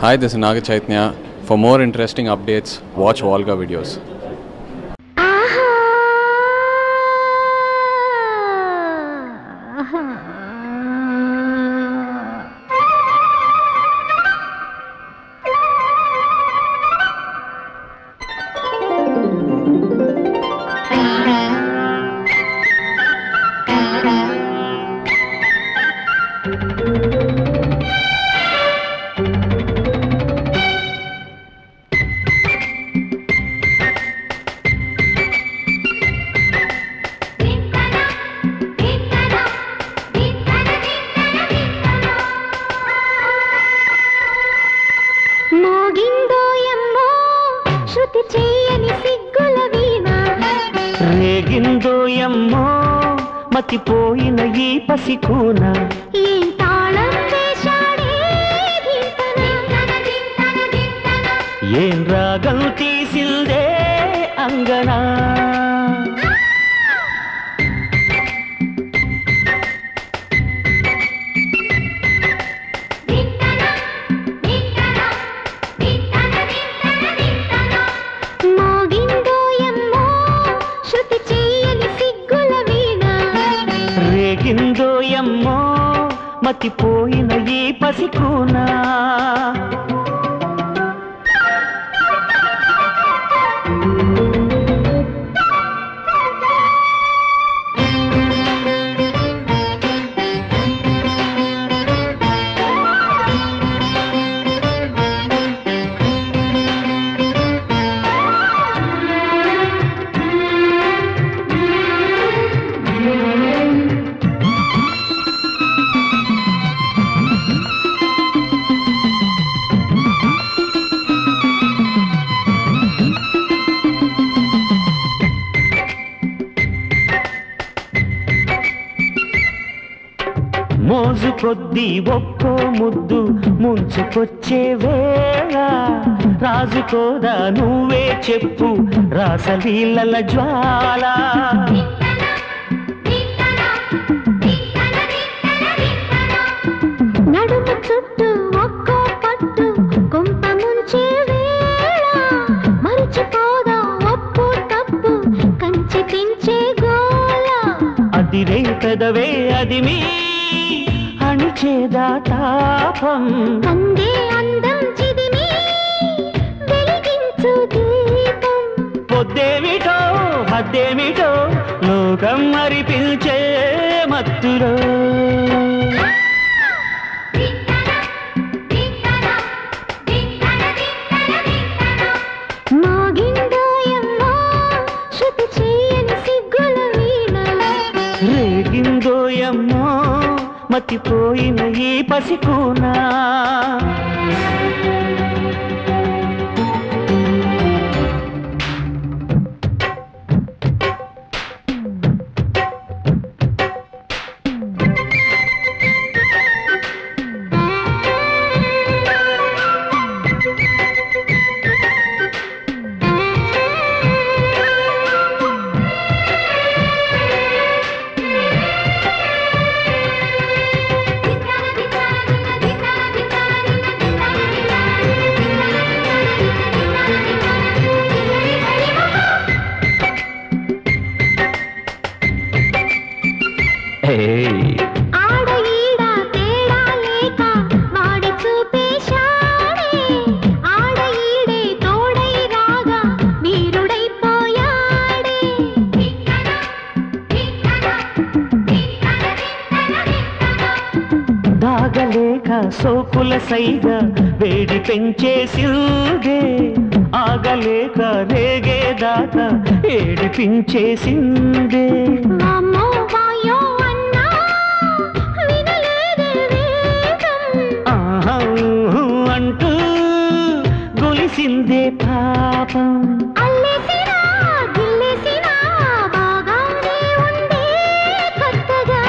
Hi, this is Naga Chaitanya. For more interesting updates, watch Volga videos. మోగిందోయమ్మో శృతి చేయని సిగ్గుల వీణ రేగిందోయమ్మో మతిపోయిన ఈ పసికూన ఏం తాళం వేశాడే దింతన. ఏం రాగం తీసిందే అంగనా మోగిందోయమ్మో శృతి చేయని సిగ్గుల వీణ రేగిందోయమ్మో మతిపోయిన ఈ పసికూనా మోజు కొద్దీ ఒక్కో ముద్దు ముంచుకొచ్చే వేళ రాజుకోదా నువ్వే చెప్పు రాసలీలల జ్వాల నడుము చుట్టూ ఒక్కో పట్టు కొంప ముంచే వేళ మరిచిపోదా ఒప్పు తప్పు కంచి పెంచే గోల అదిరే పెదవే అది మీ అణిచేదా తాపం అందే అందం చిదిమి వెలిగించు దీపం పొద్దేమిటో హద్దేమిటో లోకం మరి పిలిచే మత్తులో మోగిందోయమ్మో శృతి చేయని సిగ్గుల వీణ రేగిందోయమ్మో మతిపోయిన ఈ పసికూనా ఏయ్, ఆడ ఈడ తేడా లేక వాడి చూపేశాడే ఆడ ఈడే తోడై రాగా వీరుడైపోయాడే దాగలేక సోకుల సైగ వేడి పెంచేసిందే ఆగలేక రేగేదాకా ఏడిపించేసిందే వామ్మో వాయో అన్నా వినలేదే వేగం ఆహా ఊహు అంటూ గొలిసిందే పాపం అల్లేసినా గిల్లేసినా బాగానే ఉండే కొత్తగా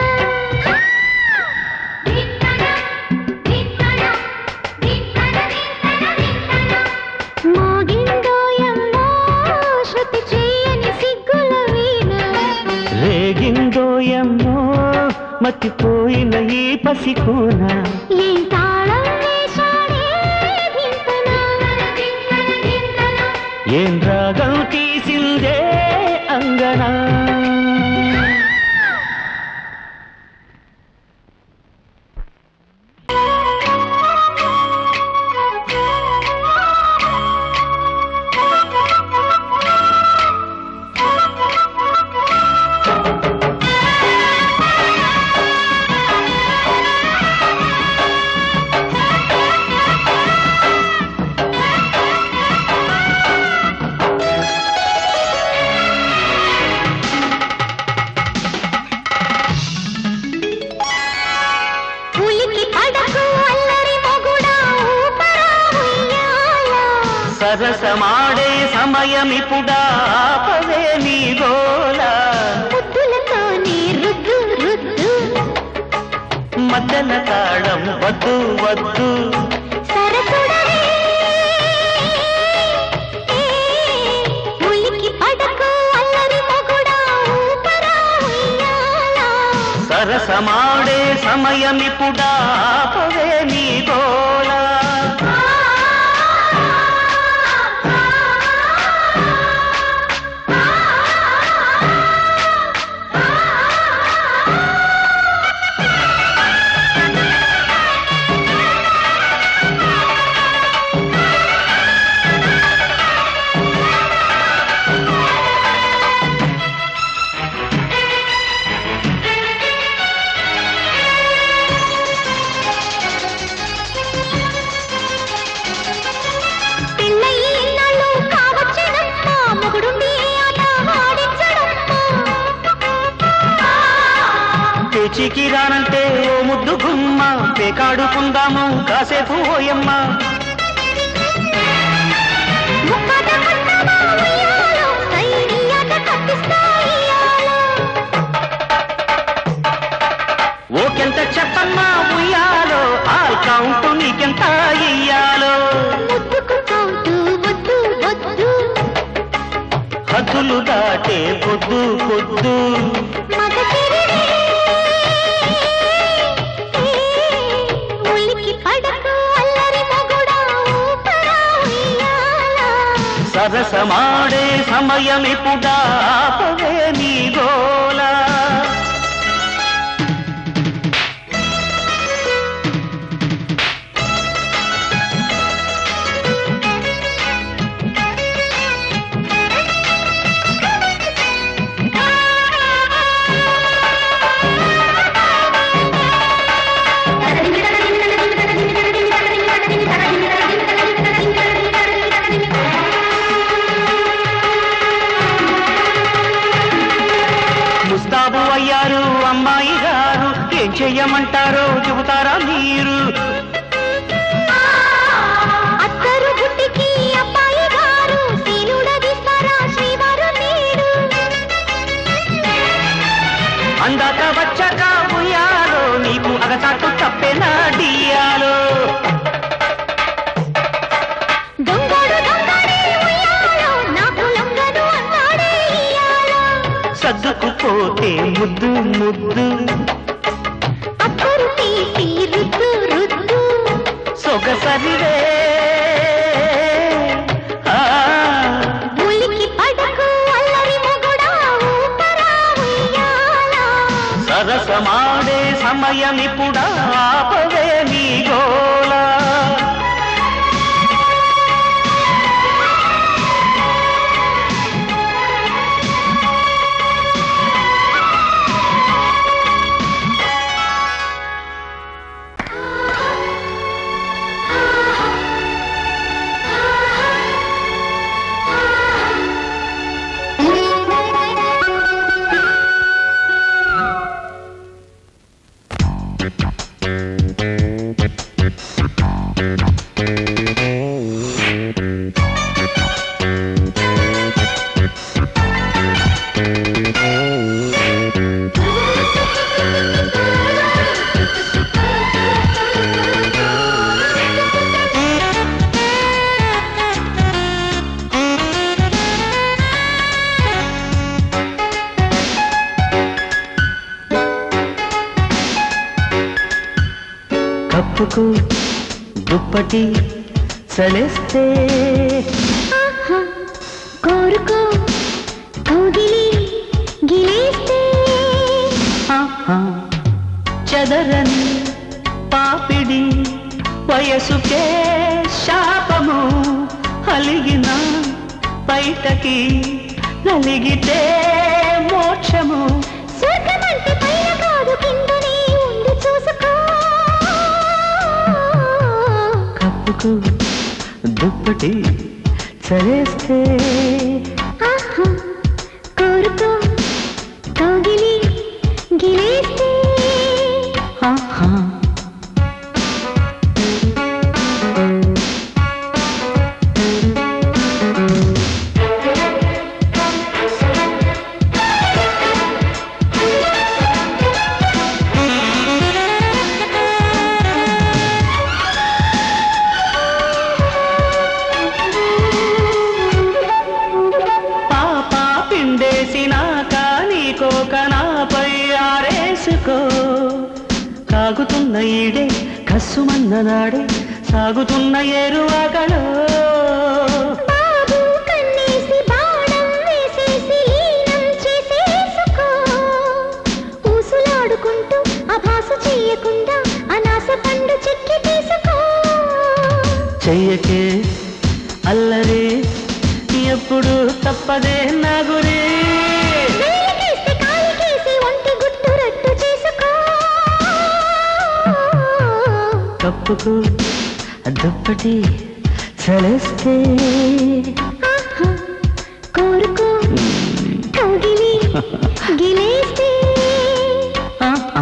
మోగిందోయమ్మో శృతి చేయని సిగ్గుల వీణ రేగిందోయమ్మో మతిపోయిన ఈ పసికూన ఏం తాళం వేశాడే ఏం రాగం తీసిందే అంగనా ఉలికి పడకు అల్లరి మొగుడా ఊపరా ఉయ్యాల సరసమాడే సమయమిపుడా ఆపవే నీ గోల ముద్దులతో నీ రుద్దు రుద్దు మద్దన తాళం వద్దు వద్దు సరసుడవే ఉలికి పడకు అల్లరి మొగుడా ఊపరా ఉయ్యాల సరసమాడే సమయమిపుడా ఆపవే నీ గోల పెళ్ళయి ఇన్నాళ్ళు కావచ్చేనమ్మా మొగుడుండి ఆట ఆడించడమ్మా తెచ్చికి రానంటే ఓ ముద్దు గుమ్మ పేకాడుకుందాము కాసేపు ఓయమ్మ ముక్కాట కట్టమా ఉయ్యాలో, సైడి ఆట కట్టిస్తా ఇయ్యాలో. ఓకెంత చెప్పమ్మా ఉయ్యాలో ఆల్ కౌంట్ నీకెంత ఇయ్యాలో ముద్దుకు కౌంటు వద్దు వద్దు హద్దులు దాటే పొద్దు పొద్దు మగ చిరిరే. ఉలికి పడకు అల్లరి మొగుడా ఊపరా ఉయ్యాల. సరసమాడే సమయమిపుడా ఆపవే నీ గోలా ముస్తాబు అయ్యారు అమ్మాయి గారు ఏం చెయ్యమంటారో చెబుతారా మీరు అత్తరు గుడ్డికి అబ్బాయి గారు శీలుడదిస్తారా శ్రీవారు నీడు అందాక వచ్చాక ఉయ్యాలో నీకు అగచాటు తప్పేనా డియాలో దొంగడు దొంగడే ఉయ్యాలో నాకు లొంగను అన్నాడే ఇయ్యాలో సర్దుకుపోతే ముద్దు ముద్దు అత్తరు తీసి రుద్దు రుద్దు సొగసరివే ఆ, ఉలికి పడకు అల్లరి మొగుడా ఊపరా ఉయ్యాల సరసమాడే సమయమిపుడా ఆపవే నీ గోలా కప్పుకు దుప్పటి చలేస్తే కోరుకో కౌగిలి గిలేస్తే ఆహా, చెదరని పాపిడి వయసుకే శాపము అలిగిన బయటకి నలిగితే మోక్షము స్వర్గమంటే పైన కాదు కిందనే ఉండి చూసుకో కప్పుకు దుప్పటి చలేస్తే ఆహా, కోరుకో కౌగిలి గిలేస్తే ఆహా పాప పిండేసినాక నీకోక నాపై ఆరేసుకో కాగుతున్న ఈడే కస్సుమన్న నాడే సాగుతున్న ఏరువాకలో బాబు కన్నేసి బాణం వేసేసి లీనం చేసేసుకో ఊసులాడుకుంటూ అభాసు చెయ్యకుండా అనాస పండు చెక్కి తీసుకో చెయ్యకే అల్లరి ఎప్పుడు తప్పదే నా గురి వేలికేసి కాలికేసి ఒంటి గుట్టు రట్టు చేసుకో కప్పుకు దుప్పటి చలేస్తే ఆహా, కోరుకో కౌగిలి గిలేస్తే ఆ, ఆ.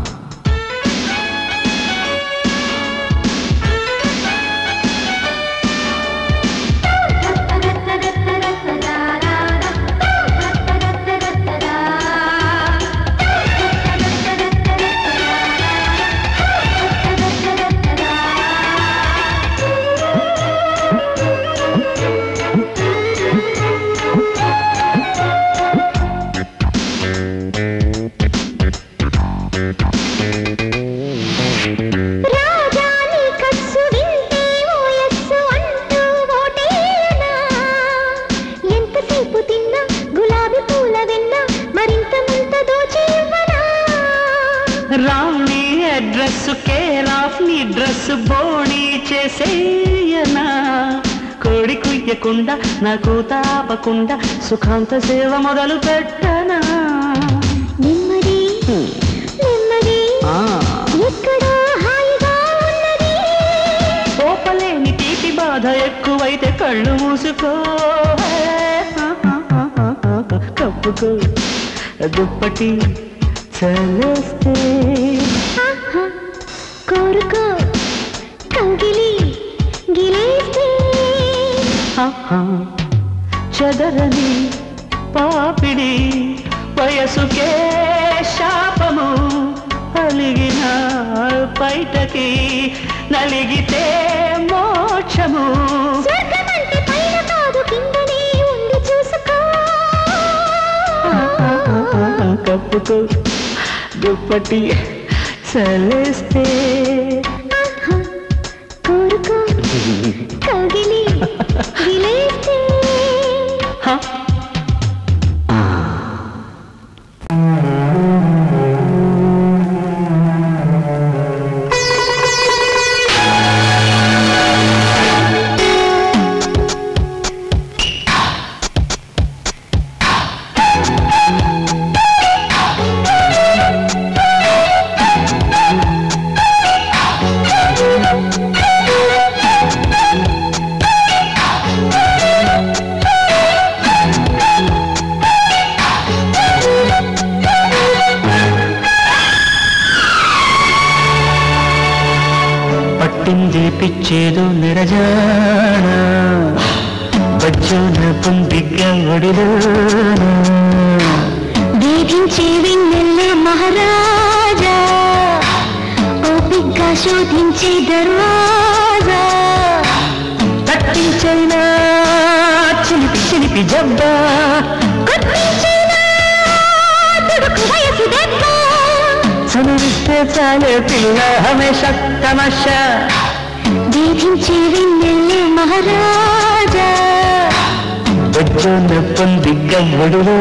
రాజా నీ కస్సు వింటే ఓయస్సు అంటూ ఓటేయనా ఎంతసేపు తిన్నా గులాబీ పూల వెన్న మరింత ముంత దోచి ఇవ్వనా రాణి అడ్రస్ కేర్ ఆఫ్ నీ డ్రెస్ బోణి చేసేయనా కోడి కుయ్యకుండా నాకు తాపకుండా సుఖాంత సేవ మొదలు పెట్టనా నెమ్మది నెమ్మది ఆ, ఎక్కడో హాయిగా ఉన్నది కోపలేని తీపి బాధ ఎక్కువైతే కళ్ళు మూసుకో కప్పుకో దుప్పటి చలేస్తే ఆహా, కోరుకో కౌగిలి గిలేస్తే ఆహా, చెదరని పాపిడి వయసుకే శాపము అలిగిన బయటకి నలిగితే మోక్షము స్వర్గమంటే పైన కాదు కిందనే ఉండి చూసుకో కప్పుకో దుప్పటి చలేస్తే ఆహా, కోరుకో కౌగిలి గిలేస్తే హ. పట్టింది పిచ్చేదో నిరజాన బజ్జోన పుందిగ్గా ఒడిలోన వేధించే వెన్నెల్ల మహారాజా ఓపిగ్గా శోధించే దర్వాజా తట్టించైనా చిలిపి చిలిపి జబ్బా కొట్టించేనా తుడుకు వయసు దెబ్బ చనువిస్తే చాలే పిల్ల హమేష తమాషా వేధించే వెన్నెల్ల మహారాజా బొజ్జోన పొంది గవ్వడులో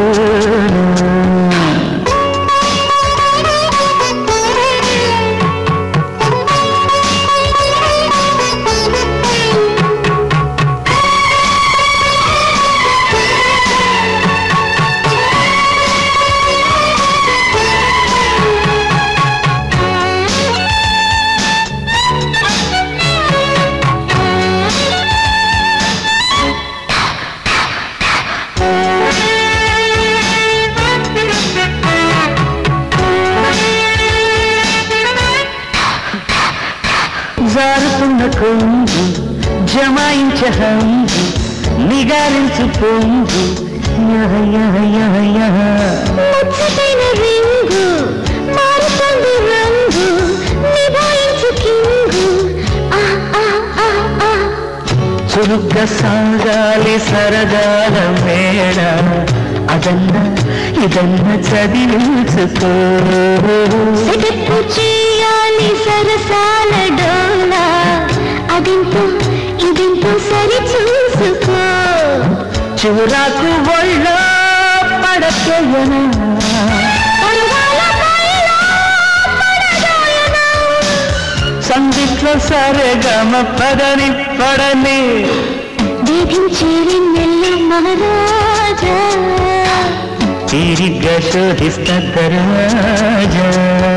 జారుతున్న కొంగు జమాయించ హంగు నిగారించు పొంగు యహ యహ యహ యహ ముచ్చటైన రింగు మారుతుంది రంగు నిభాయించు కింగు ఆ ఆ ఆ ఆ చురుగ్గా సాగాలి సరదాల మేడ అదన్న ఇదన్న చదివించుకో సెటప్పు చేయాలి సరసాల డోలా అదింతో ఇదింతో సరి చూసుకో చివరాకు ఒళ్ళో పడకేయనా పరువాల పైలో పడదోయనా. సంగీట్లో సరే గమ పదని పడని వేధించే వెన్నెల్ల మహారాజా తీరిగ్గా శోధిస్తా రాజా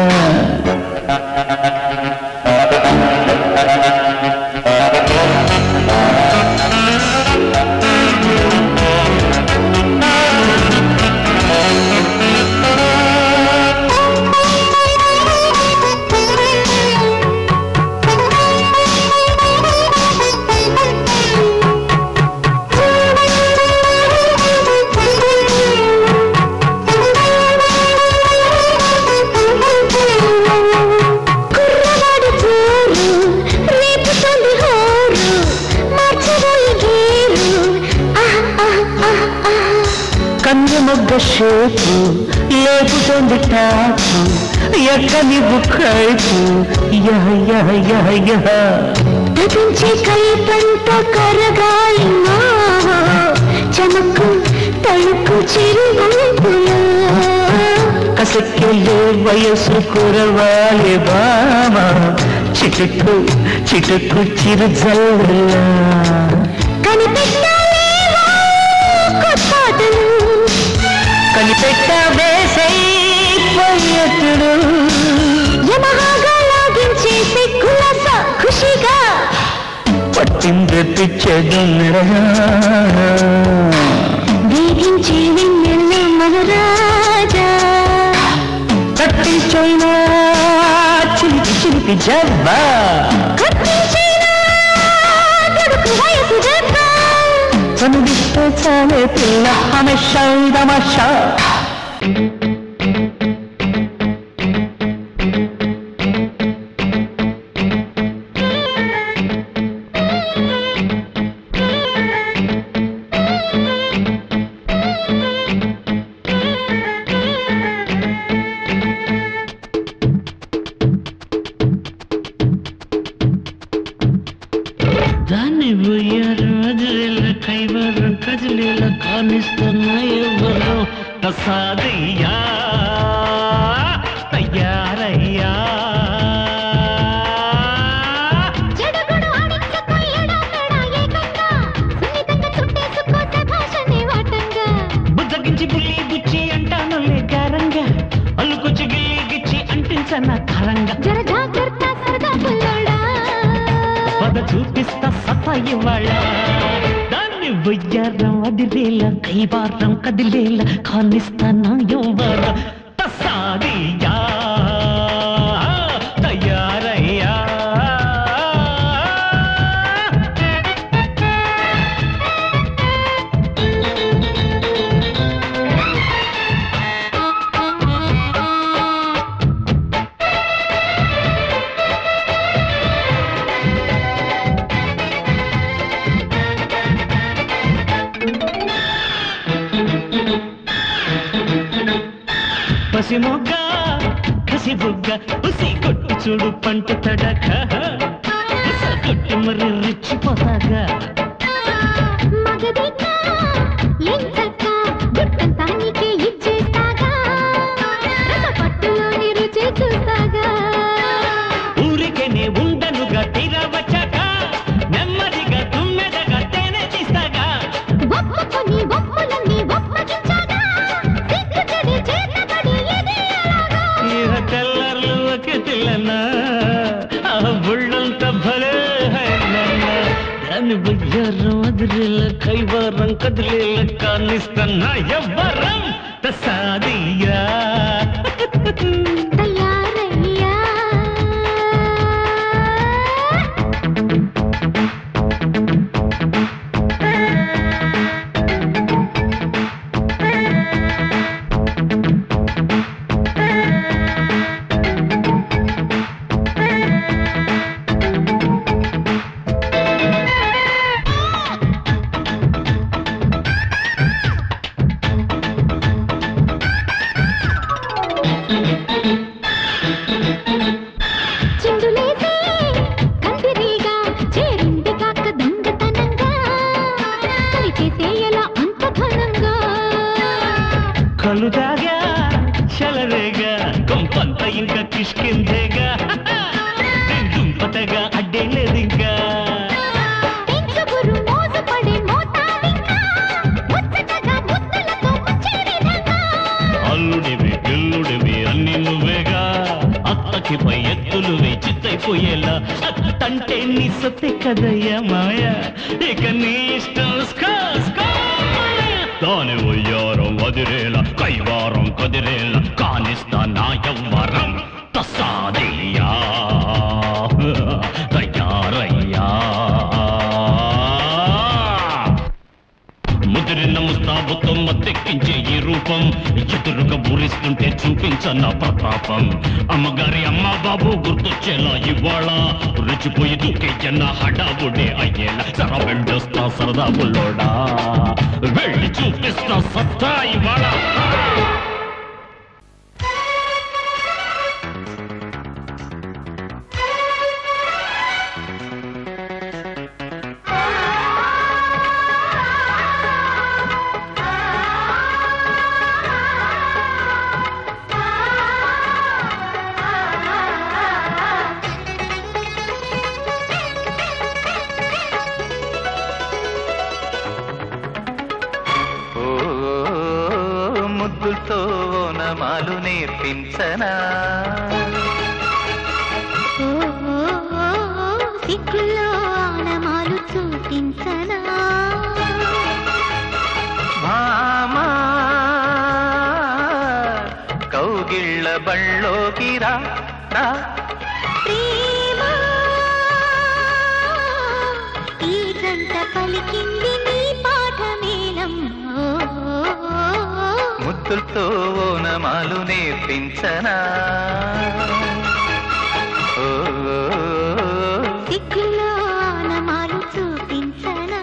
కుర్రవాడి జోరు రేపుతోంది హోరు మార్చబోయే గేరు ఆహ్ ఆహ్ ఆహ్ ఆహ్ కన్ను మొగ్గ షేపు లేపుతోంది టాపు ఎక్కని బుక్కైపు యహ యహ యహ యహ తపించే కల్పంత కరగాలి మావో చమకు తళుకు చిరువంపులో కసక్కెళ్ళే వయసు కురవాలి బామ చిటుకు చిటుకు చిరుజల్లా కనిపెట్టాలేవో కొత్తాటలు కనిపెట్ట వేసై పోయేటుడు యమహాగా లాగించేసి కులస ఖుషిగా పట్టింది పిచ్చదు వేధించే వెన్నెల్ల మహారాజా తట్టించైనా చిలిపి చిలిపి జబ్బా కత్తించేనా కొడుకు వయసు దెబ్బ చనుడిస్తే చాలే పిల్ల హమేషా తమాషా దాన్ని పోయారు అదిరేల కైవరం కదిలేల కానిస్తున్న ఎవరు ప్రసాదయ్యా తయారయ్యా జడగొడు ఆడించుకో ఎడాపెడా ఏకంగా సున్నితంగా చుట్టేసుకోసే భాషని వాటంగా బుద్ధగించి బుల్లి గుచ్చి అంటాను గారంగా అల్లుకొచ్చి గిల్లి గిచ్చి అంటించన కరంగా జర జాగ్రత్త సరదా పుల్లోడా పద చూపిస్తా సత్తా ఇవాళ దాన్ని వయ్యారం అదిరేల కైవారం కదిలేల కానిస్తానా ఎవర తసాదియా తయారయ్యా పసి మొగ్గ కసి బుగ్గ ఉసి కొట్టు చూడు పంట తడక ఉస కొట్టి మరి రిచ్చిపోతాగా మగదిగా వయ్యారం అదిరేల కైవారం కదిలేల కానిస్తున్నా ఎవ్వరం తసాదియా తయారయ్యా చిందులేసే కందిరీగా చేరింది కాక దొంగతనంగా కలిచేసేయలా అంత ఘనంగా కలు తాగా చలరేగా కొంపంత ఇంకా కిష్కిందేగా దుంపతగా అడ్డే లేదు ఇంకా పెంచుగురు మోసపడే మోతాదింకా ముచ్చటగా ముద్దలతో ముచ్చేడినంగా అల్లుడివి పిల్లుడివి అన్ని నువ్వేగా అత్తకి పై ఎత్తులు చిత్తైపోయేలా అత్తంటే నీ సొత్తే కదయ్యా మాయ ఇక నీ ఇష్టం స్కా, స్కా మాయ. దాని ఉయ్యారం వదిరేలా కైవారం కదిరేలా కానిస్తా నా యవ్వరం తసాదయ్యా తయారయ్యా ముదిరిన ముస్తాబుతో మత్తెక్కించే ఈ రూపం ఎదురుగా ఊరిస్తుంటే చూపించన్న ప్రతాపం అమ్మగారి అమ్మ బాబు గుర్తొచ్చేలా ఇవాళ రుచిపోయి దూకేయన్న హడావుడే అయ్యేలా సర వెళ్ళొస్తా సరదా బుల్లోడా వెళ్ళి చూపిస్తా సత్తా ఇవాళ ఓ ముద్దులతో నమాలు నేర్పించనా ఓ, ఓ, ఓ, సిగ్గుల్లో ఆనమాలు చూపించనా భామా కౌగిళ్ళ బళ్ళోకి రా రా ప్రేమ ఈ గంట పలికింది నీ పాఠమేనమ్మా ముద్దులతో నమాలు నేర్పించనా ఓ సిగ్గుల్లో ఆనమాలు చూపించనా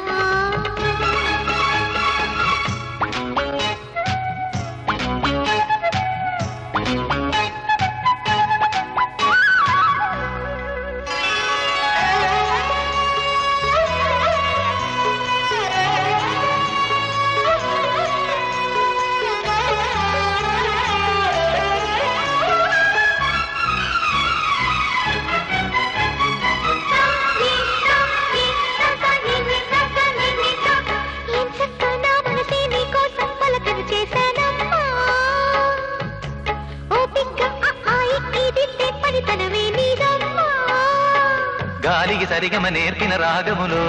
ఏం చక్కగా నా మనసే నీకోసం పలకలు చేశానమ్మా. ఓపిగ్గా ఆ ఆ ఇక్కి దిద్దే పనితనమే నీదమ్మా. గాలికి సరిగమ నేర్పిన రాగములో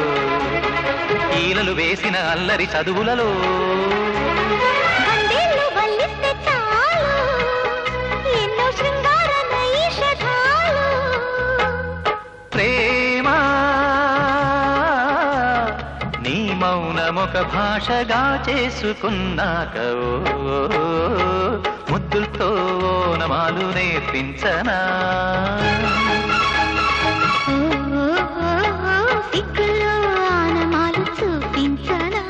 ఈలలు వేసిన అల్లరి చదువులలో వందేళ్ళు వల్లిస్తే చాలు, ఎన్నో శృంగార నైషధాలు. ప్రేమ నీ మౌనమొక భాషగా చేసుకున్నాక ఓ, ముద్దులతో నమాలు నేర్పించనా ఓ, ఓ, ఓ, సిగ్గుల్లో ఆనమాలు చూపించనా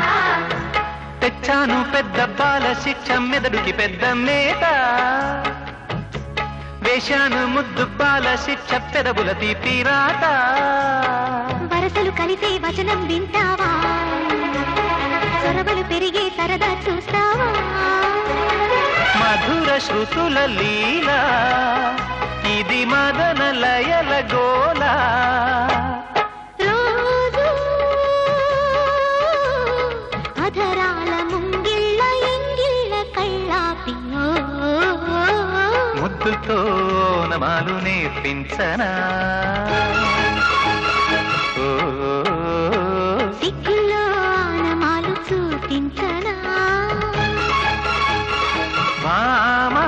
తెచ్చాను పెద్ద బాల శిక్ష మెదడుకి పెద్ద మేత వేశాను ముద్దు పాల శిక్ష పెదవుల తీపిరాత వరసలు కలిసే వచనం వింటావా సొరవలు పెరిగే సరదా చూస్తావా మధుర శృతుల లీల ఇది మదన లయల గోలా రోజు అధరాల ముంగిళ్ళ ఎంగిళ్ళ కళ్ళాపి ఓ, ఓ, ఓ. ముద్దుతో నమాలు నేర్పించనా ఓ, సిగ్గుల్లో ఆనమాలు చూపించనా భామా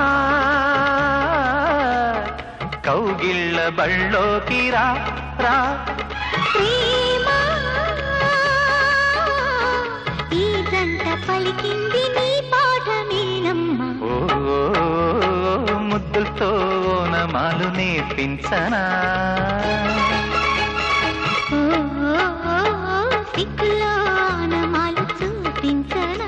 కౌగిళ్ళ బళ్ళోకి రా రా ప్రేమ ఈ జంట పలికింది నీ పాఠమేనమ్మా ఓ ముద్దులతో నమాలు నేర్పించనా ఓ, ఓ, ఓ, ఓ, సిగ్గుల్లో ఆనమాలు చూపించనా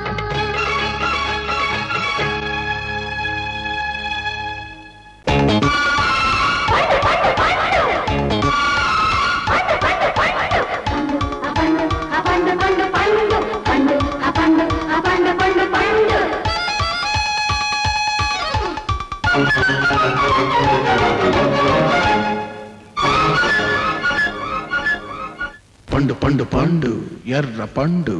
పండు పండు పండు ఎర్ర పండు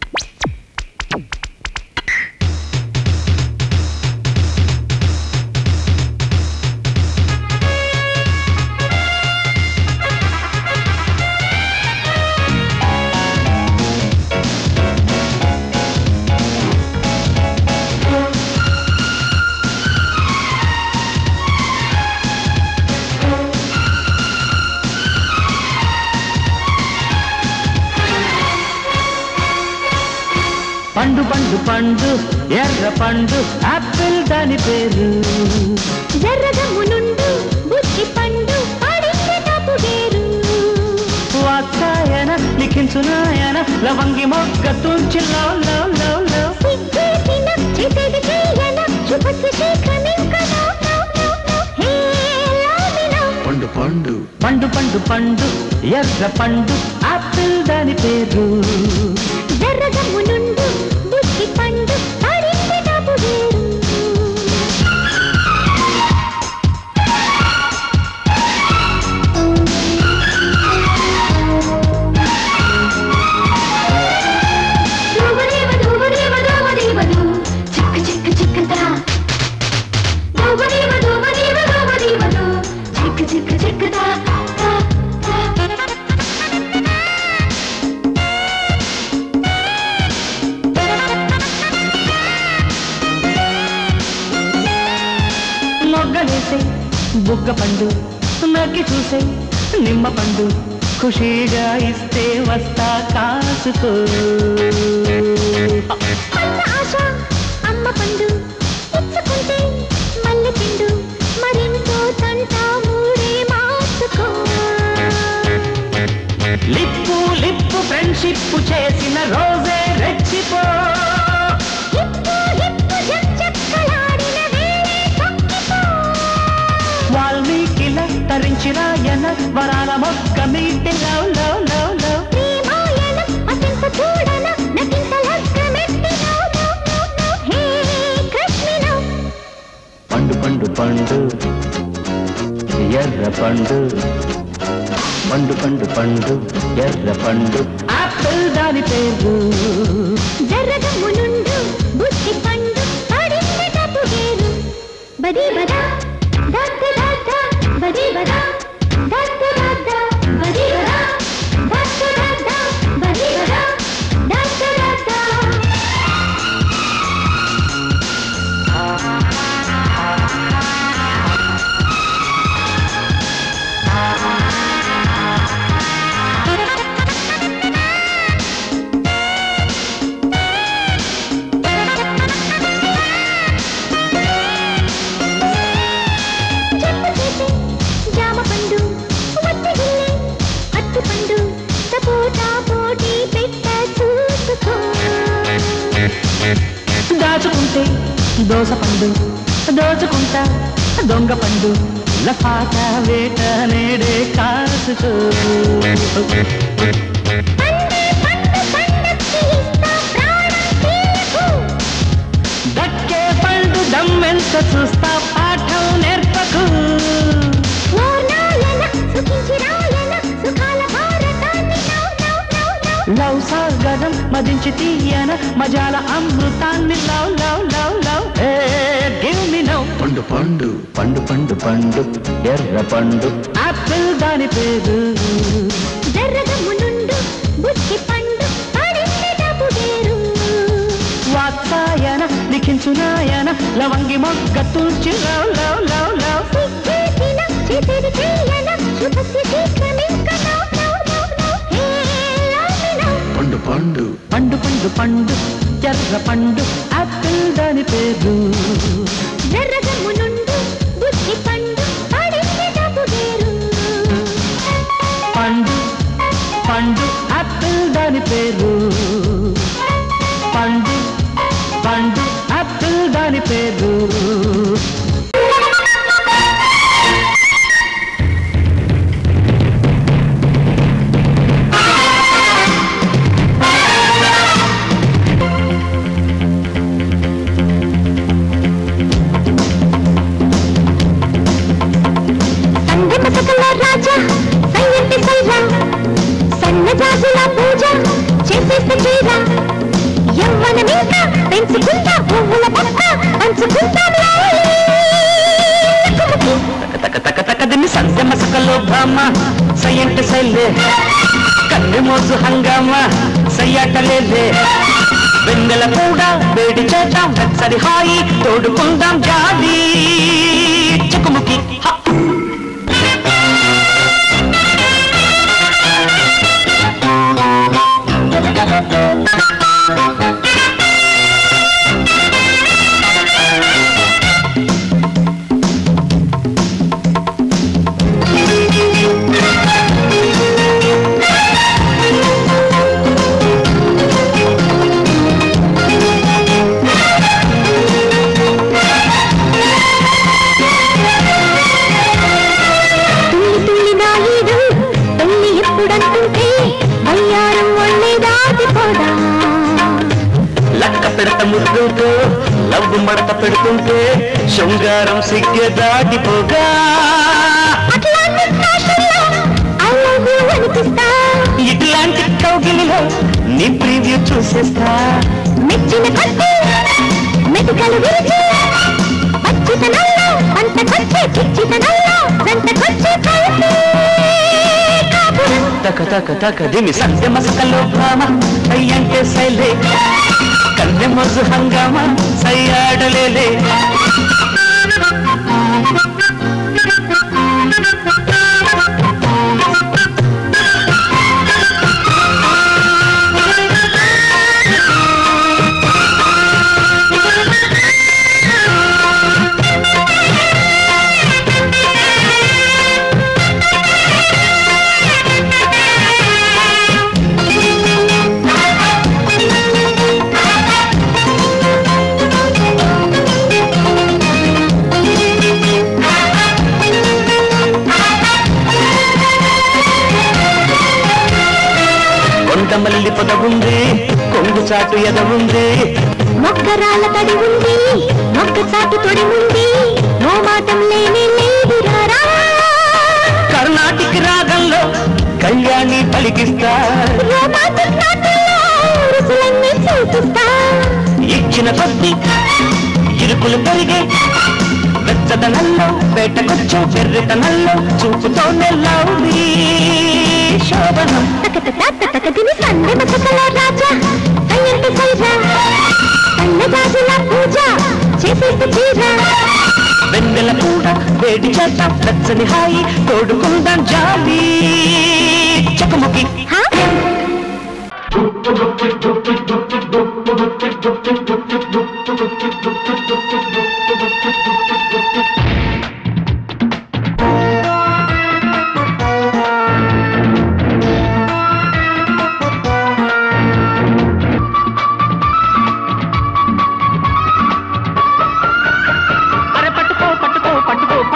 పండు పండు పండు ఎర్ర పండు ఆపిల్ దాని పేరు జర్రదమ్ము నుండు బుద్ధి పండు పడింది తప్పు వేరు వాత్సాయన లిఖించునాయన లవంగి మొగ్గ తుంచి లవ్ లవ్ లవ్ లవ్ సిగ్గేసిన చేసేది చేయన శుభస్సు శీఘ్రమింకనో నో నో నో హే లామినో పండు పండు పండు పండు పండు ఎర్ర పండు ఆపిల్ దాని పేరు జర్రదమ్ము నుండు బుద్ధి పండు పడింది తప్పు వేరు దూబదేవ దూబదేవ దూబదేవదు చిక్క చిక్క చిక్కదా దూబదేవ దూబదేవ దూబదేవదు చిక్క చిక్క చిక్కదా దా, దా. మొగ్గలేసే బుగ్గ పండు నక్కి చూసే నిమ్మ పండు ఖుషీగా ఇస్తే వస్తా కాసుకో అన్న ఆశ అమ్మ పండు ఇచ్చుకుంటే మల్లె పిండు మరింతో తంట మూడే మార్చుకో లిప్పు లిప్పు ఫ్రెండ్షిప్ చేసిన రోజే రెచ్చిపో హిప్పు హిప్పు జంజక్కలాడిన వేళే తొక్కిపో వాల్మీకిల తరించిన ఎన వరాల మొక్క మీటి లవ్ లవ్ లవ్ లవ్ ప్రేమాయణం అతింత చూడన నటింత లగ్గమెత్తినో నో నో నో హే కృష్ణినో పండు పండు పండు ఎర్ర పండు పండు పండు పండు ఎర్ర పండు ఆపిల్ దాని పేరు జర్రదమ్ము నుండు బుద్ధి పండు పడింది తప్పు వేరు బది బదా దత్త దత్త బది బదా దత్త దత్త బది బదా దత్త దత్త బది బదా దత్త దత్త చెట్టు చేసే జామ పండు వత్తి గిల్లే అత్తి పండు సపోటా పోటీ పెట్ట చూసుకో దాచుకుంటే దోస పండు దోచుకుంటా దొంగ పండు లపాట వేట నేడే కాసుకో పండే పండు పండక్కి ఇస్తా ప్రాణం తీయకు దక్కే పండు దమ్మెంత చూస్తా పాఠం నేర్పకు ఓర్నాలన సుఖించి రాలన సుఖాల భారతాన్ని now now now now love సాగరం మదించి తీయన మజాల అమృతాన్ని లవ్ లవ్ లవ్ లవ్ ఏ గివ్ మీ నౌ పండు పండు పండు పండు పండు ఎర్ర పండు ఆపిల్ దాని పేరు జర్రగమ్ము నుండు బుద్ధి పండు పడింది డబ్బు వేరు వాత్సాయన లిఖించునాయన లవంగి మొగ్గ తూర్చి లవ్ లవ్ లవ్ లవ్ సిగ్గేసిన చేసేది చెయ్యన శుభస్య శీఘ్రమింక now now now now hey love now పండు పండు పండు పండు పండు ఎర్ర పండు ఆపిల్ దాని పేరు జర్రగమ్ము నుండు బుద్ధి పండు పడింది డబ్బు వేరు పండు పండు ఆపిల్ దాని పేరు పండు పండు ఆపిల్ దాని పేరు సంగమ సకల రాజా సయ్యంటి సైరా సన్న జాజుల పూజ చేసేస్తే చీర యవ్వనమింక పెంచుకుంటా పువ్వుల పక్క పంచుకుంటాం తక తక తక దిన్ని సంధ్య మసకలో భామ సయ్యంటి సైలే కన్నె మోజు హంగామ సయ్యాటలేలే వెన్నెల కూడా వేడి చేద్దాం వెచ్చరి హాయి తోడుకుందాం జాలి చుకుముకి హ తుల్లి తుల్లి నాయుడు పెళ్లి ఎప్పుడంటుంటే వయ్యారం ఒళ్ళే దాటిపోదా లక్క పెడత ముద్దుతో లవ్వు మడత పెడుతుంటే శృంగారం సిగ్గె దాటిపోగా అట్లాంటి భాషల్లో I love you అనిపిస్తా ఇట్లాంటి కౌగిలిలో నీ ప్రివ్యూ చూసేస్తా మెచ్చిన కొద్ది మెతుకలు విరిచి పచ్చితనంలో పంటకొచ్చే చిచ్చితనంలో జంటకొచ్చే కలిసి కాపురం తక తక తక దిమి సంధ్య మసకలో భామ అయ్యంటే సైలే కన్నె మొజు హంగామ సయ్యాడలేలే కొండమల్లి పొద ఉంది కొంగు చాటు ఎద ఉంది మొక్కరాల తడి ఉంది మొక్క చాటు తొడి ఉంది నో మాటం లేనే లేదు రారా కర్ణాటిక రాగంలో కళ్యాణి పలికిస్తా రోమాంటిక్ నాటల్లో రుసులన్నీ చూపిస్తా ఇచ్చిన కొద్ది ఇరుకులు పెరిగే వెచ్చదనంలో వేటకొచ్చే వెర్రితనంలో చూపుతోనే లౌడీ శోభనం తకత తాత తకదిని సందె మసకల రాజా అయ్యంటి సైరా సన్న జాజుల పూజ చేసేస్తే చీర వెన్నెల కూడా వేడి చేద్దాం వెచ్చని హాయి తోడుకుందాం జాలి చకముకి హా? అరే పట్టుకో పట్టుకో పట్టుకో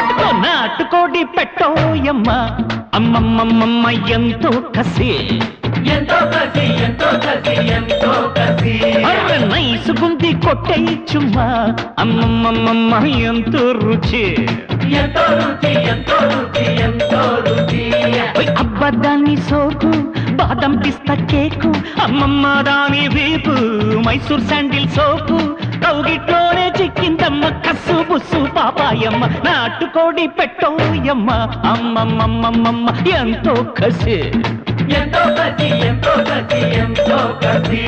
అమ్మమ్మమ్మమ్మ ఎంతో కసి ఎంతో కసి ఎంతో కసి ఎంతో కసి అర్ర నైసుకుంది కొట్టేయచ్చుమ్మా అమ్మమ్మమ్మమ్మ ఎంతో రుచి ఎంతో రుచి ఎంతో రుచి ఎంతో రుచి ఓయ్ అబ్బా దాని సోకు బాదం పిస్తా కేకు అమ్మమ్మ దాని వీపు మైసూర్ శాండిల్ సోపు కౌగిట్లోనే చిక్కిందమ్మ కస్సు బుస్సు పాపాయమ్మ నాటుకోడి పెట్టోయమ్మ అమ్మమ్మమ్మమ్మమ్మ ఎంతో కసి ఎంతో కసి ఎంతో కసి ఎంతో కసి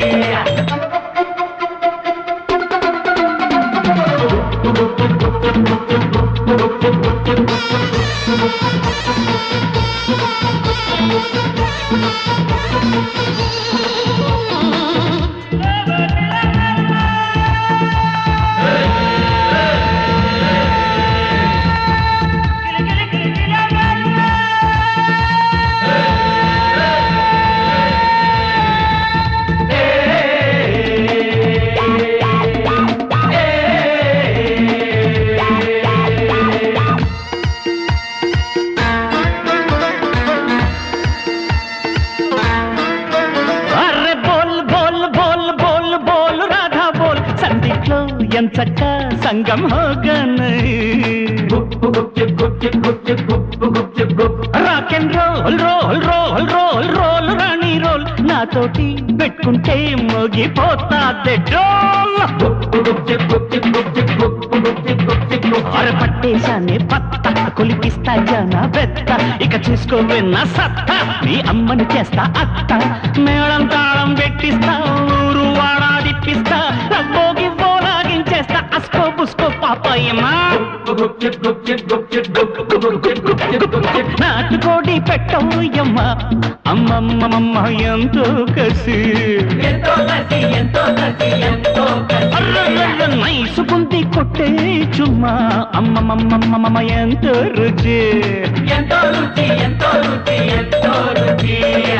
అర్రె బోల్ బోల్ బోల్ బోల్ బోల్ రాధా బోల్ సందిట్లో ఎంచక్క సంగం హోగన్ గుప్పు గుప్పు గుప్పు గుప్పు గుప్పు గుప్పు గుప్పు rock and roll roll roll roll roll రాణి రోల్ నాతోటి పెట్టుకుంటే మోగిపోతాదే డోల్ గుప్పు గుప్పు గుప్పు గుప్పు గుప్పు గుప్పు గుప్పు గుప్పు అర పట్టేశానే పత్త కొలిపిస్తా జన బెత్త ఇక చూసుకోవే నా సత్తా నీ అమ్మని చేస్తా అత్త మేళం తాళం పెట్టిస్తా ఊరు వాడా తిప్పిస్తా రబ్బోగి బోలాగించేస్తా అస్కో బుస్కో పాపాయమ్మా గుప్పు గుప్పు గుప్పు గుప్పు గుప్పు గుప్పు గుప్పు నాటుకోడి పెట్టవయ్యమ్మ అమ్మమ్మమ్మ ఎంతో కసి ఎంతో కసి ఎంతో కసి ఎంతో కసి అర్రర్రర్ర నైసుకుంది కొట్టే చుమ్మా అమ్మమ్మమ్మమ్మ ఎంతో రుచి ఎంతో రుచి ఎంతో రుచి ఎంతో రుచి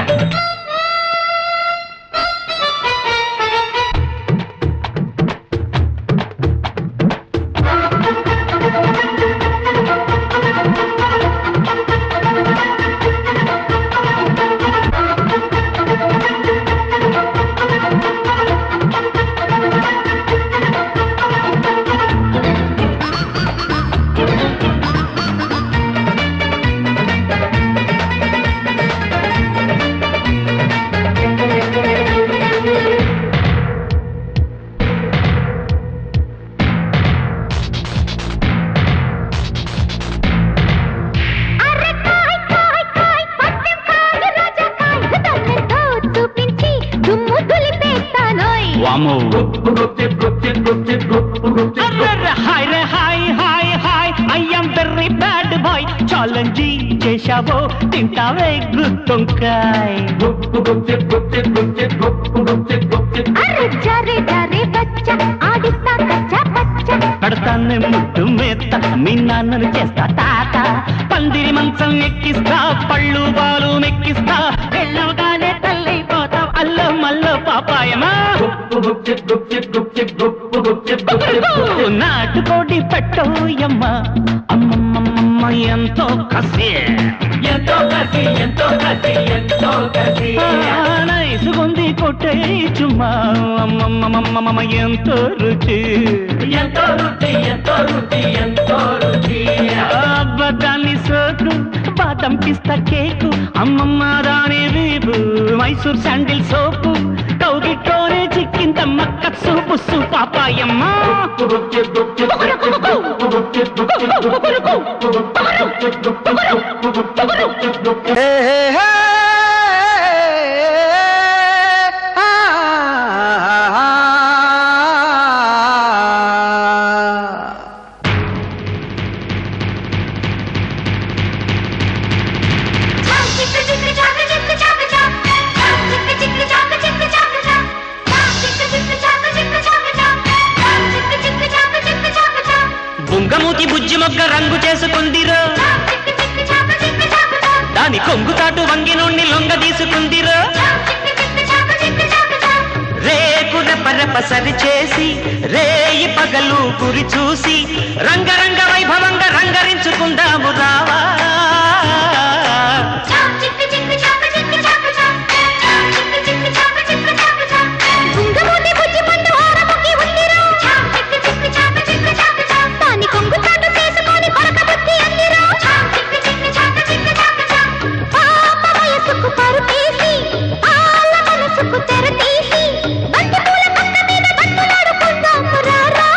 అరే కాయ్ కాయ్ కాయ్ పట్టెం కాదు రాజా కాయ్ తన్నతో చూపించి దుమ్ము దులిపేస్తానోయ్ వామో గుప్పు గుప్పు గుప్పు గుప్పు గుప్పు గుప్పు అర్రర్ర హాయ్ రే హాయ్ హాయ్ హాయ్ I am very bad boy challenge చేశావో తింటావే గుత్తొంకాయ్ గుప్పు గుప్పు గుప్పు గుప్పు గుప్పు గుప్పు గుప్పు అరే జరే జరే బచ్చ ఆడిస్తా కచ్చ పచ్చ పడతానే ముద్దు మేత్త మీ నాన్నను చేస్తా తాత పందిరి మంచం ఎక్కిస్తా పళ్ళు బాలు మెక్కిస్తా వెళ్ళవగానే తల్లైపోతాం అల్లో మల్లో పాపాయమా గుప్పు గుప్పు గుప్పు గుప్పు గుప్పు గుప్పు గుప్పు నాటుకోడి పెట్టోయమ్మ అమ్మమ్మమ్మ ఎంతో కసి ఎంతో కసి ఎంతో కసి ఎంతో కసి నైసుగుంది కొట్టే చుమ్మా అమ్మమ్మమ్మమ్మ ఎంతో రుచి ఎంతో రుచి ఎంతో రుచి ఎంతో రుచి అబ్బదాన్ని సోకు బాదం పిస్తా కేకు అమ్మమ్మ దాని వీపు మైసూర్ శాండిల్ సోపు కౌగిట్లోనే చిక్కిందమ్మ కస్సు పుస్సు పాపాయమ్మ గుప్పు గుప్పు గుప్పు గుప్పు గుప్పు గుప్పు గుప్పు గుప్పు గుప్పు చిక్కు చిక్కు చాక చిక్కు చాక చాక చిక్కు చిక్కు చాక చిక్కు చాక చాక చిక్కు చిక్కు చాక చిక్కు చాక చాక చిక్కు చిక్కు చాక చిక్కు చాక చాక బుంగమూతి బుజ్జి మొగ్గ రంగు చేసుకుందిరో చిక్కు చిక్కు చాక చిక్కు చాక చాక దాని కొంగు చాటు వంగి నుండి లొంగ తీసుకుందిరో చిక్కు చిక్కు చాక చిక్కు చాక చాక రేకు రెపరెప సరి చేసి రేయి పగలు గురి చూసి రంగరంగ వైభవంగా రంగరించుకుందాము రావా చాక్ వయసుకు పరుపేసి ఆల మనసుకు తెర తీసి బంతి పూల పక్క మీద బంతులాడుకుందాము రారా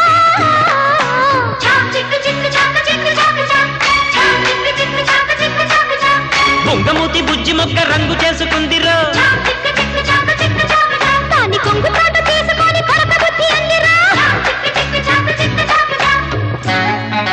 చాక్ చిక్కు చిక్కు చాక చిక్కు చాక చాక్ చాక్ చిక్కు చిక్కు చాక చిక్కు చాక చాక్ బొంగమూతి బుజ్జి మొక్క రంగు చేసుకుందిరో చాక్ చిక్కు చిక్కు చాక చిక్కు చాక చాక్ దాని కొంగు చాట చేసుకొని కొరక బుద్ధి అందిరా చాక్ చిక్కు చిక్కు చాక చిక్కు చాక చాక్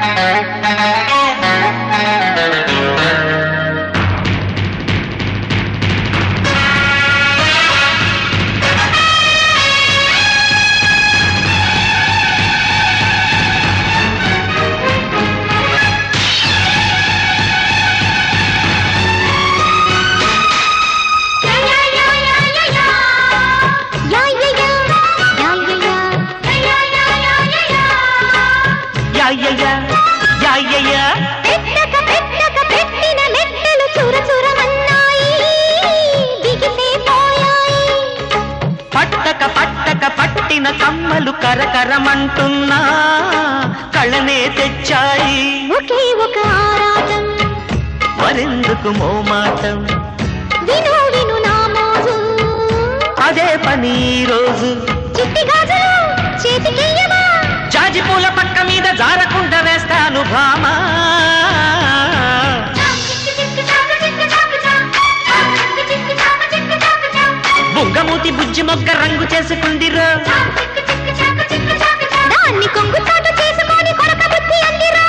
యాయ్యయ్య యాయ్యయ్య పెట్టక పెట్టక పెట్టిన మెట్టెలు చుర చురమన్నాయి బిగిసే పోయాయి పట్టక పట్టక పట్టిన కమ్మలు కరకరమంటున్నా కళ్ళనే తెచ్చాయి ఒకే ఒక ఆరాటం మరెందుకు మోమాటం విను విను నా మోజు అదే పని ఈ రోజు చిట్టి గాజులు చేతికియ్యమా జాజి పూల పక్క మీద జారకుండా వేస్తాను భామా బుంగమూతి బుజ్జి మొక్క రంగు చేసుకుందిరో దాన్ని కొంగు చాటు చేసుకొని కొరక బుద్ధి అందిరా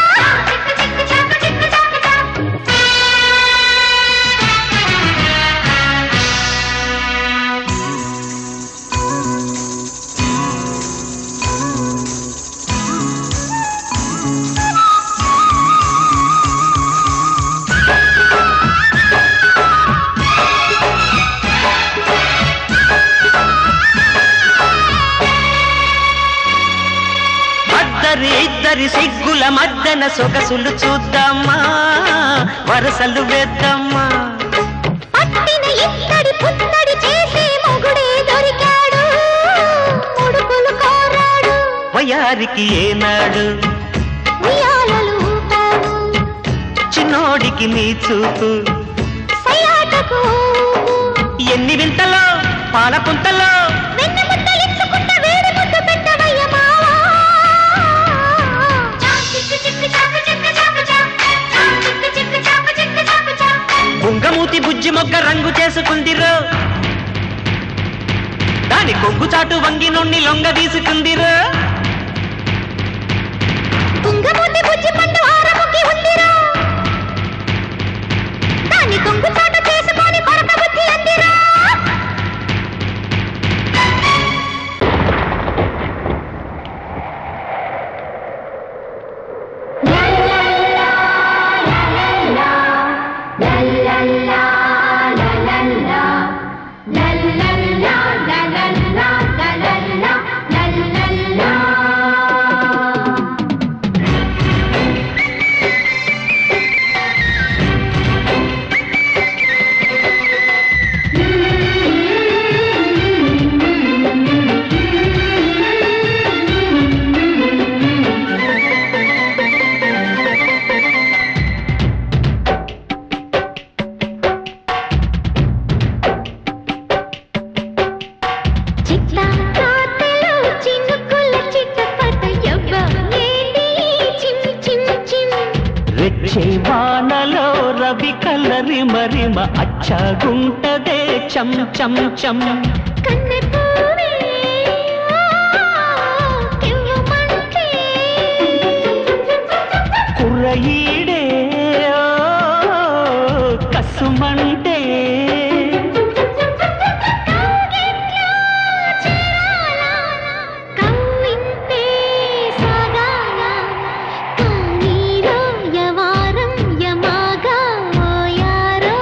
అద్దరి ఇద్దరి సిగ్గుల మద్దన సొగసులు చూద్దామా వరసలు వేద్దామా పట్టిన ఇత్తడి పుత్తడి చేసి మొగుడే దొరికాడు ముడుకులు కోరాడు వయారికి ఏనాడు ఉయ్యాలలు ఊపాడు చిన్నోడికి నీ చూపు సయాటకు ఎన్ని వింతలో పాల పుంతలో వెన్నె ముద్ద ఇచ్చుకుంట వేడి ముద్ద పెట్టవయ్య మావా బుంగమూతి బుజ్జి మొగ్గ రంగు చేసుకుందిరో దాని కొంగు చాటు వంగి నుండి లొంగ తీసుకుందిరో కుంగమూతి బుజ్జి పండు ఆరముకి ఉందిరా దాన్ని కొంగు చాట చేసుకొని కొరక బుద్ధి అందిరా చిట్ట కాతలో చినుకుల చిట్టపట యవ్వ ఏంటి చిమ్ చిమ్ చిమ్ రెచ్చే వానలో రవి కలరి మరిమ అచ్చగుంటదే చం చం చం కన్నె పూవే కివ్వమంటే కుర్రయీడే ఓ, కసుమంటే కవ్వింతే సాగాల కన్నీరో యవారం యమాగా ఓయారో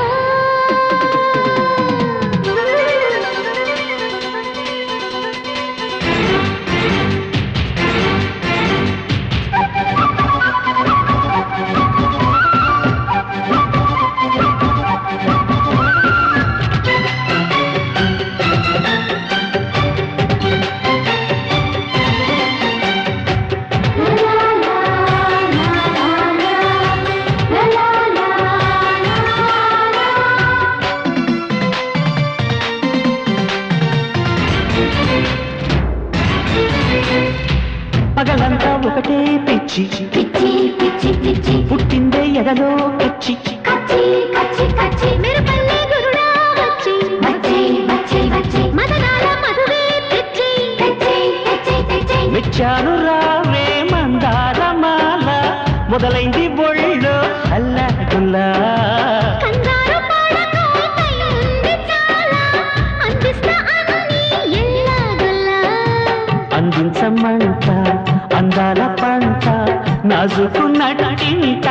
పిచ్చి పిచ్చి పిచ్చి పిచ్చి పుట్టిందే ఎదలో కచ్చి కచ్చి కచ్చి కచ్చి మీరు పల్లె గురుడా వచ్చి వచ్చి వచ్చి వచ్చి మదనాల మధువే తెచ్చి తెచ్చి తెచ్చి తెచ్చి మెచ్చాను రావే మందారమాల మొదలైంది బొళ్ళు అల్లగుల్లా కంగారు పడకు తయ్యుంది చాలా అందిస్తా అన్ని ఎల్లాగల్లా అందించమంట అందాల పంట నాజుకు నటింట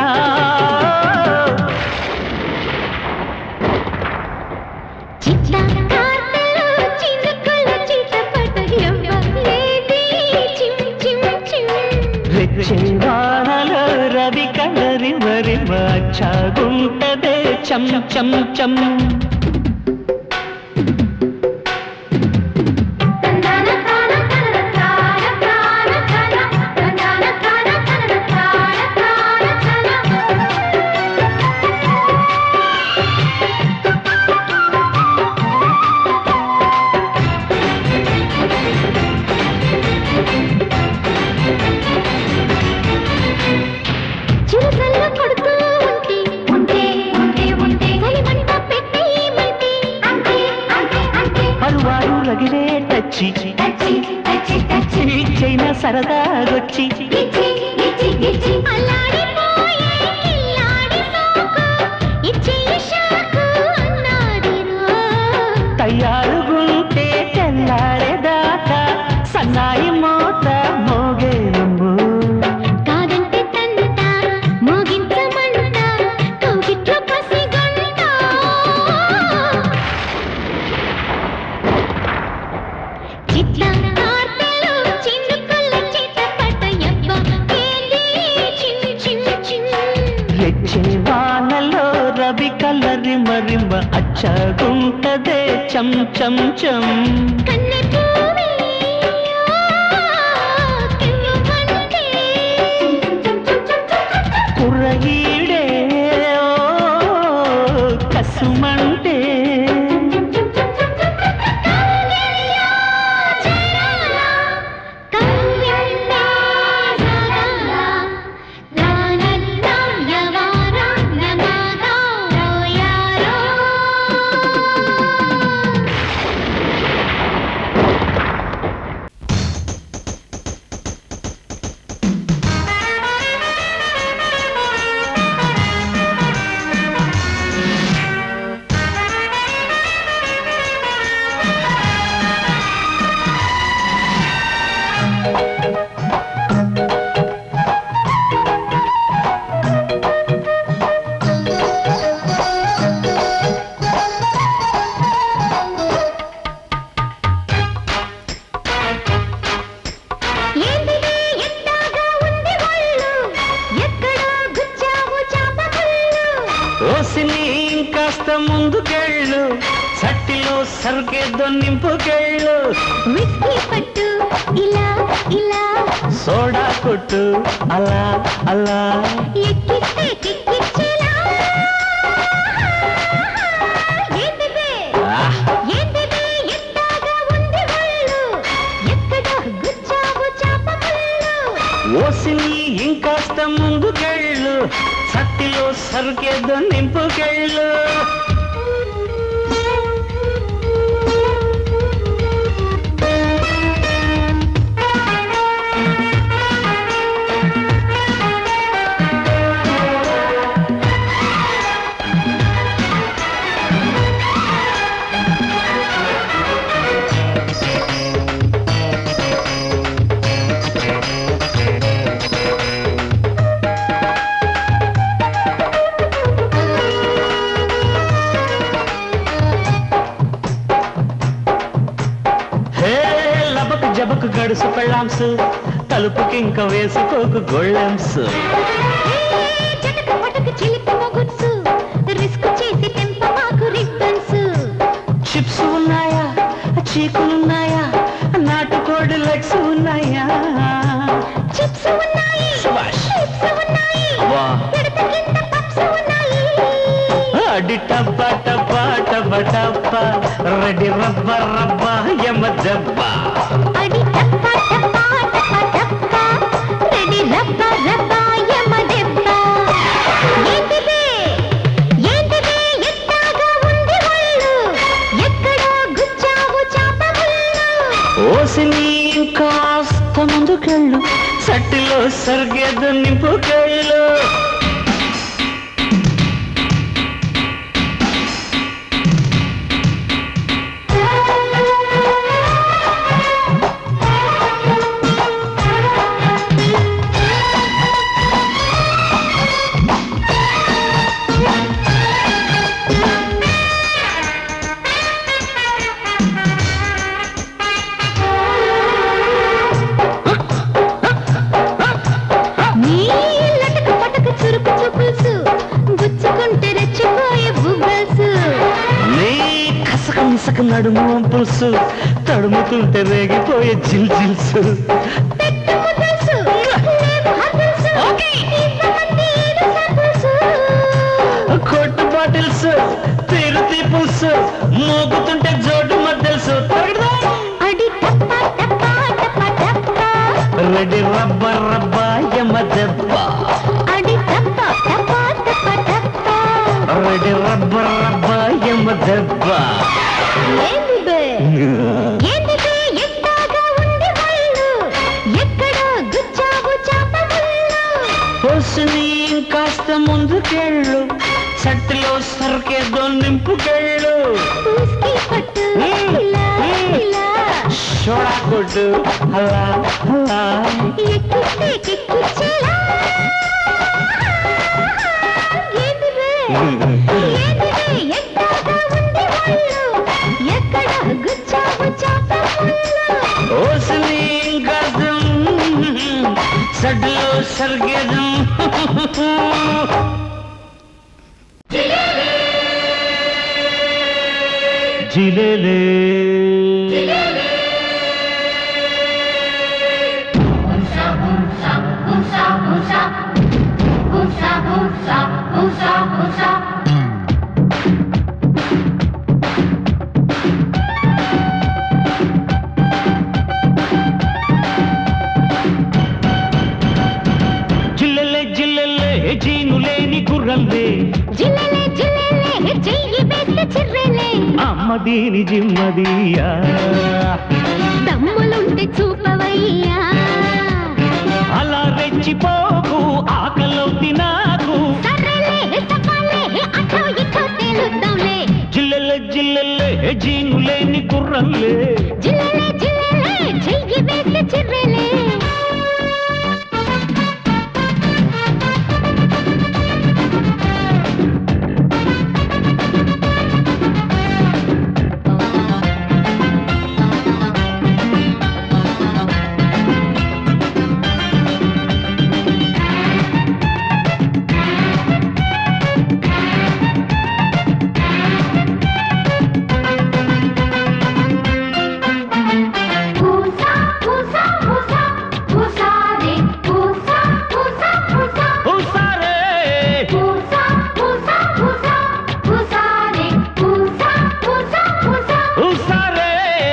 చిట్ల కార్తెలు చినుకుల చిటపట ఎవ్వలేది చిమ్ చిమ్ చిమ్ రెచ్చే వానలో రవి కలరి వరి వచ్చాగుంటదే చం చం చం తందాన తాన తనన తాన తాన తన తందాన తాన తనన తాన తాన తన చిరుసల్ల కొడుతూ ఉంటే ఉంటే ఉంటే ఉంటే చలిమంట పెట్టేయమంటే అంతే అంతే అంతే పరువారు రగిలే టచ్చి టచ్చి టచ్చి టచ్చి చైనా సరదాగొచ్చి గిచ్చి గిచ్చి గిచ్చి అల్లాడిపోయే కిల్లాడి సోకు ఇచ్చేయి షాకు అన్నాడిరో తయారుగుంటే తెల్లారేదాకా సన్నాయి మోత మోగేనమ్ము కాదంటే తంట మోగించమంట కౌగిట్లో పసిగంట చిట్ల కార్తెలు చినుకుల చిటపట యబ్బ ఏంది చిన్ చిన్ చిన్ రెచ్చే వానలో రవి కలరి మరిమ అచ్చగుంటదే చం చం చం కన్నె పూవే కివ్వుమంటే కుర్రగీడే ఓ, కసుమంటే కవ్విందా జగలా నానన్నా యవారా నమగా రోయారో ఏంటిది ఎట్టాగా ఉంది ఒళ్ళు ఎక్కడో గుచ్చావు చాపకళ్ళు ఓసిని ఇంకాస్త ముందుకెళ్ళు సట్టిలో సరుకేదో నింపుకెళ్ళు విస్కీ పట్టు ఇలా ఇలా సోడా కొట్టు అలా అలా ఎక్కిస్తే కిక్కిచ్చేలా ఏంటిది ఆహ్! ఏంటిది ఎట్టాగా ఉంది ఒళ్ళు ఎక్కడో గుచ్చావు చాపకళ్ళు ఓసిని ఇంకాస్త ముందుకెళ్ళు సట్టిలో సరుకేదో నింపుకెళ్ళు హే లబక్ జబక్ గడుసు పెళ్ళాంసు తలుపుకి ఇంక వేసుకోకు గొళ్ళంసు చటక పటక చిలిపి మొగుడ్సు రిస్క్ చేసి తెంప మాకు రిబ్బన్స్ చిప్స్ ఉన్నాయా చీకులున్నాయా నాటుకోడి లెగ్స్ ఉన్నాయా చిప్స్ ఉన్నాయి శభాష్. చిప్స్ ఉన్నాయి వా. పిడత కింద పప్స్ ఉన్నాయి అడి టబ్బ టబ్బ టబ్బ టబ్బ రెడీ రబ్బ రబ్బ యమ దెబ్బ అడి టప్ప టప్ప టప్ప టప్ప రెడీ రబ్బ రబ్బ ముందుకెళ్ళు సట్టిలో సరిగేదు నింపుకెళ్ళు నీ లటక పటక చురుకు చూపుల్సు గుచ్చుకుంటే రెచ్చిపోయే బుబ్బల్స్ నీ కసక మిసక నడుము పులుసు తడుముతుంటే రేగిపోయే జిల్ జిల్సు పెట్టు ముద్దల్సు లేవు హద్దల్సు ఇంతమంది ఏడు సబ్బుల్సు కొట్టు బాటిల్స్ తిరుతి పులుసు మోగుతుంటే జోడు మద్దెలుసు అడి టప్ప టప్ప టప్ప టప్ప రెడ్డి రబ్బ రబ్బ యమ దెబ్బ అడి టప్ప టప్ప టప్ప టప్ప రెడ్డి రబ్బ రబ్బ యమ దెబ్బ ఏంది బే ఏంది బే ఎట్టాగా ఉంది వాళ్ళు ఎక్కడ గుచ్చావు చాప ముళ్ళు పొసుని కాస్త ముందుకెళ్ళు సట్టిలో సరికేదో నింపుకెళ్ళు పూస్కి పట్టు ఇలా ఇలా షోడా కొట్టు అలా అలా ఎక్కిస్తే కిక్కిచ్చేలా ఏంది బే ఏంది బే ఎట్టాగా ఉంది వాళ్ళు ఎక్కడ గుచ్చావు చాప ముళ్ళు ఓసిని కాస్త సడ్లో సరికేదో జిలేలే జిల్లెలే జిల్లెలే జీనులేని గుర్రల్లే జిల్లెలే జిల్లెలే చెయ్యి వేస్తే చిర్రెలే అమ్మ దీని జిమ్మదియా దమ్ములుంటే చూపవయ్యా అలా రెచ్చిపోకు ఆకలవుతి నాకు సర్రెలే సఫాలే అటో ఇటో తేలుద్దాంలే జిల్లెలే జిల్లెలే జీనులేని గుర్రల్లే జిల్లెలే జిల్లెలే చెయ్యి వేస్తే చిర్రెలే పూసా పూసా పూసా పూసారే పూసా పూసా పూసా హుసారే పూసా పూసా పూసా పూసారే పూసా పూసా పూసా హుసారే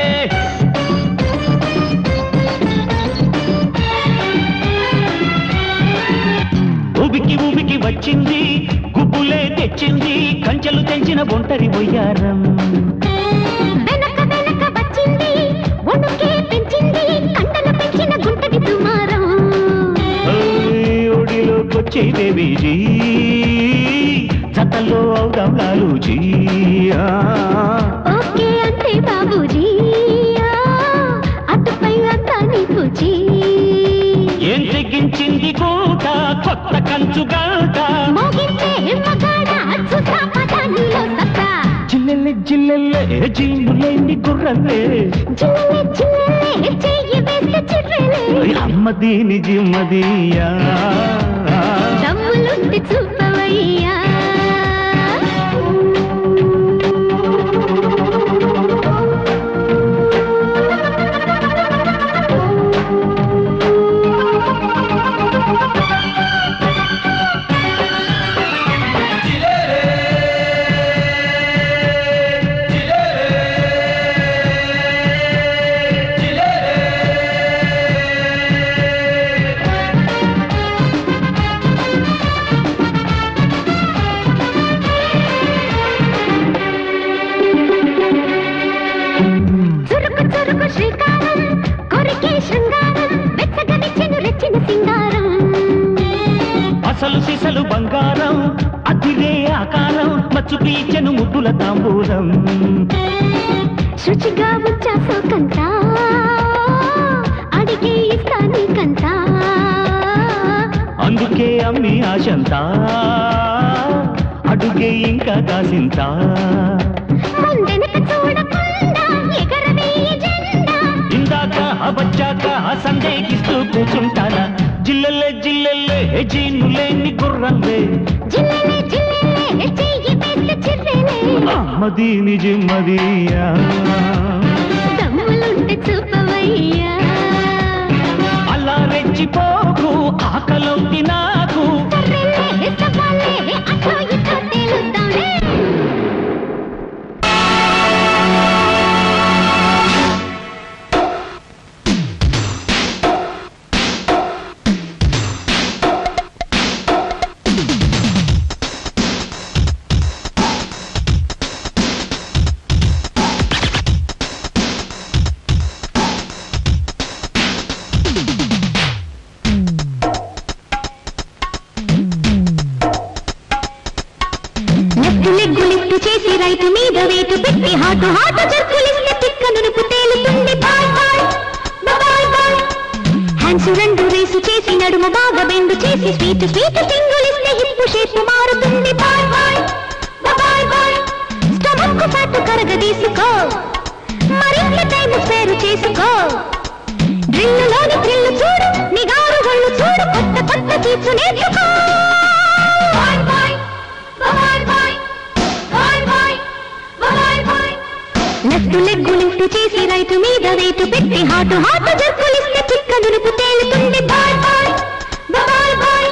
ఉబికి ఉబికి వచ్చింది గుబ్బులే తెచ్చింది కంచెలు తెంచిన ఒంటరి బొయ్యారం వెనక వెనక వచ్చింది ఒడుకే పెంచింది కండలు పెంచిన గుంటకి దుమారం ఓయ్, ఒడిలోకొచ్చే బేబీజీ జతల్లో అవుదాం లాలూజీ ఆ. ఓకే అంటే బాబూజీ ఆ, అటుపై అంతా నీ పూజీ ఏం తెగించింది గూట కొత్త కంచు గంట మోగించే మగాడ చూసా పద నీలో సత్తా జిల్లెల్లె జిల్లెల్లె జీనులేని గుర్రలే చిల్లె చిల్లె చెయ్యి వేస్తే చిర్రెలే అమ్మ దీని జిమ్మదియా దమ్ములుంటే చూపవయ్యా బుగ్గలు బంగారం అతిరే ఆకారం మచ్చు పీచెను ముద్దుల తాంబూలం శుచిగా వచ్చా సోకంత అడిగే ఇస్తా నీకంత అందుకే అమ్మి ఆశంతా అడుగే ఇంకా కాసింత ముందెనక చూడకుండా ఎగరవే జెండా ఇందాక వచ్చాక సందేహిస్తూ కూర్చుంటానా జిల్లెల్లే జిల్లెల్లే జీనులేని గుర్రంలే జిల్లెలే జిల్లెలే చెయ్యి వేస్తే చిర్రెలే మది నిజమదియా దమ్ములుంటే చూపవయ్యా అలా రెచ్చిపోకు ఆకలవుతి నాకు సర్రెలే సవాలే అటో ఇటో తేలుద్దాంలే లెఫ్ట్ లెగ్ లిఫ్ట్ చేసి రైట్ మీద వేటు పెట్టి హాటు హాటు జర్కులిస్తే తిక్క నునుపు తేలుతుంది boy boy boy boy hands రెండు రేసు చేసి నడుము బాగా బెండు చేసి స్వీట్ స్వీట్ సింగులిస్తే హిప్పు షేప్ మారుతుంది boy boy boy boy stomach fat కరగదీసుకో మరింత టైం స్పేరు చేసుకో డ్రిల్లులోని థ్రిల్లు చూడు నిగారు గళ్ళు చూడు కొత్త కొత్త తీర్చు నేర్చుకో boy boy boy boy boy boy boy boy left leg lift చేసి రైట్ మీద వేటు పెట్టి హాటు హాటు జర్కులిస్తే చిక్క నునుపు తేలుతుంది boy boy boy boy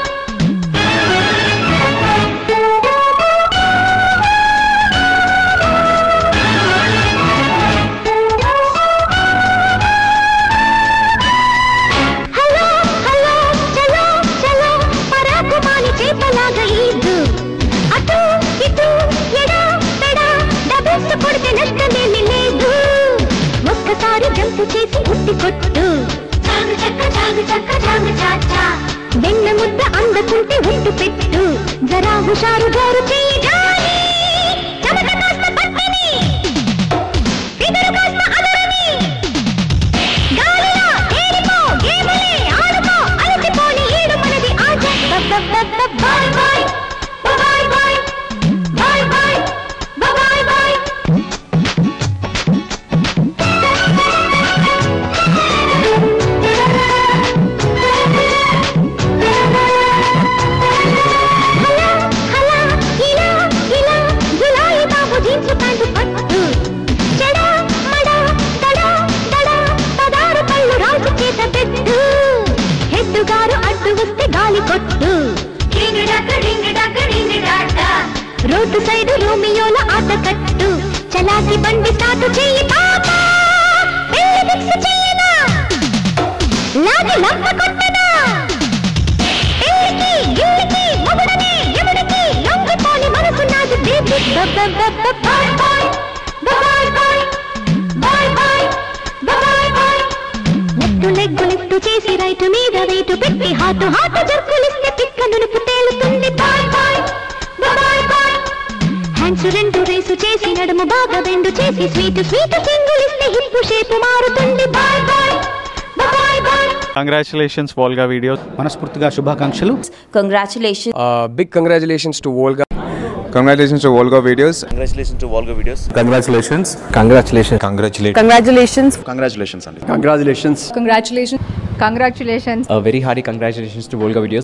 hello hello చలో చలో పరాకుమాని చేపలాగా ఈదు అటు ఇటు ఎడా పెడా డబుల్స్ కొడితే నష్టమేమి లేదు ఒక్కసారి జంపు చేసి ఉట్టి కొట్టు చాగు చక్క చాగు చక్క చాగు చాచా వెన్న ముద్ద అందుకుంటే ఉంటు పెట్టు జరా హుషారు జోరు చెయ్యి గాలి చెమట కాస్త పట్టిని ఫిగరు కాస్త అదరని గాలిలో ఏరిపో గేములే ఆడుకో అలసిపోని ఈడు మనది ఆట boy boy boy boy boy boy boy boy హలా హలా ఇలా ఇలా జులాయి బాబు జీన్స్ ప్యాంటు పట్టు చెడా మడా దడా దడా పదారు కళ్ళు రాజు చేత పెట్టు హెడ్డుగారు అడ్డు వస్తే గాలి కొట్టు రోడ్డు సైడు రోమియోల ఆట కట్టు చలాకి బండి స్టార్ట్ చెయ్యి పాప పెళ్లి ఫిక్స్ చెయ్యనా లాగి లంప కొట్టనా పెళ్లికి గిల్లికి మొగుడనే ఎముడికి లొంగిపోని మనసు నాది baby boy boy boy boy boy boy boy boy left leg lift చేసి రైట్ మీద వెయిట్ పెట్టి హాటు హాటు జర్కులిస్తే పిక్క నునుపు తేలుతుంది boy boy boy boy hands రెండు రేసు చేసి నడుము బాగా బెండు చేసి స్వీట్ స్వీట్ సింగులిస్తే హిప్పు షేపు మారుతుంది boy boy boy boy Congratulations, Volga Videos. మనస్ఫూర్తిగా శుభాకాంక్షలు Congratulations. Uh, big congratulations to Volga. Congratulations to Volga Videos. Congratulations to Volga Videos. Congratulations Congratulations. Congratulations. Congratulations. Congratulations, Andy. Congratulations. Congratulations. Congratulations. A very hearty congratulations to Volga Videos.